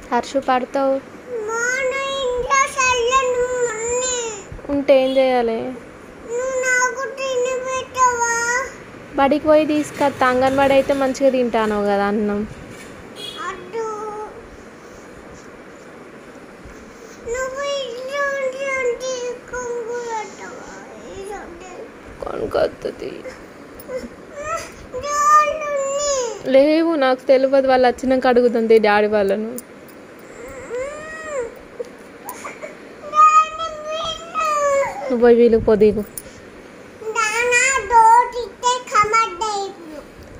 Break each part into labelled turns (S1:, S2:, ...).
S1: హర్షు పడతావు
S2: మన ఇంట్లో చల్లని మొన్నే
S1: ఉంటే ఏం చేయాలి
S2: నువ్వు నాకు తిని పెట్టవా
S1: బడికి పోయి తీసుకొస్తా అంగన్వాడి అయితే మంచిగా తింటాను కదా అన్నం
S2: అడ్డు నువ్వు ఇంట్లో ఉండి ఉండి కొంగు పెట్టవా ఇదంటే
S1: కొనుకొస్తుంది
S2: జాలుని
S1: లేవు నాకు తెలియదు వాళ్ళు వచ్చినాక అడుగుతుంది డాడీ వాళ్ళను నువ్వు పోయి వీళ్ళకి పొదిగు
S2: దానా డోర్ ఇస్తే కమడ్డా ఇప్పుడు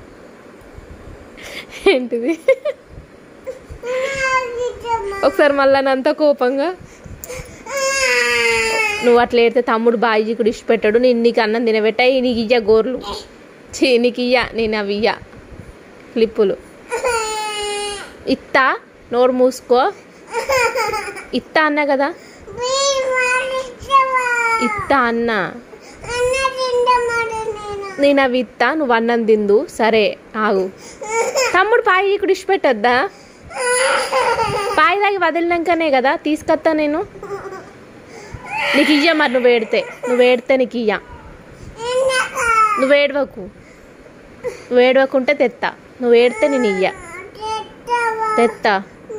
S1: ఏంటిది ఒకసారి మళ్ళీ అంత కోపంగా నువ్వు అట్లా ఏడితే తమ్ముడు బాయిజీ కూడా ఇష్టపెట్టాడు నేను నీకు అన్నం తినబెట్టాయి నీకు ఇయ్య గోర్లు చీ నీకు ఇయ్య నేను అవి ఇయ్య క్లిప్పులు ఇత్తా నోరు మూసుకో ఇత్తా అన్నా కదా ఇత్తా అన్నా నేను అవి ఇత్తా నువ్వు అన్నం తిందు సరే ఆగు తమ్ముడు పాయి ఇక్కడ ఇష్టపెట్టద్దా పాయి తాగి వదిలినాకనే కదా తీసుకొస్తా నేను నీకు ఇయ్య మరి నువ్వు ఏడితే నువ్వు ఏడితే నీకు ఇయ్య నువ్వు ఏడవకు నువ్వు ఏడవకుంటే తెత్తా నువ్వు ఏడితే నేను ఇయ్య తెత్తా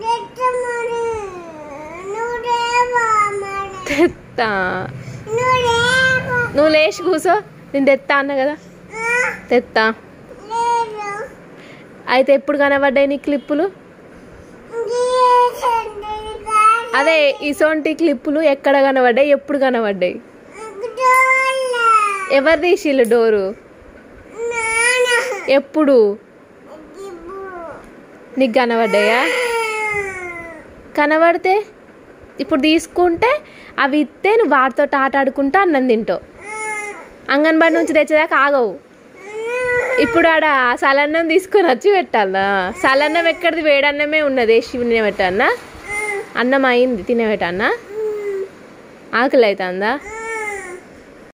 S1: తెత్తా నువ్వు లేచి కూసో నేను తెత్తా అన్నా కదా తెత్తా అయితే ఎప్పుడు కనబడ్డాయి నీ క్లిప్పులు అదే ఇసోంటి క్లిప్పులు ఎక్కడ కనబడ్డాయి ఎప్పుడు కనబడ్డాయి ఎవరు తీసిల్లు డోరు ఎప్పుడు నీకు కనబడ్డాయా కనబడితే ఇప్పుడు తీసుకుంటే అవి ఇస్తే నువ్వు వాటితో ఆట ఆడుకుంటా అన్నం తింటావు అంగన్వాడి నుంచి తెచ్చేదాకా ఆగవు ఇప్పుడు ఆడ సలన్నం తీసుకొని వచ్చి పెట్టాలా సలన్నం ఎక్కడిది వేడన్నమే ఉన్నది వేసి తినబెట్టన్నా అన్నం అయింది తినబెట్టన్నా ఆకలి అవుతుందా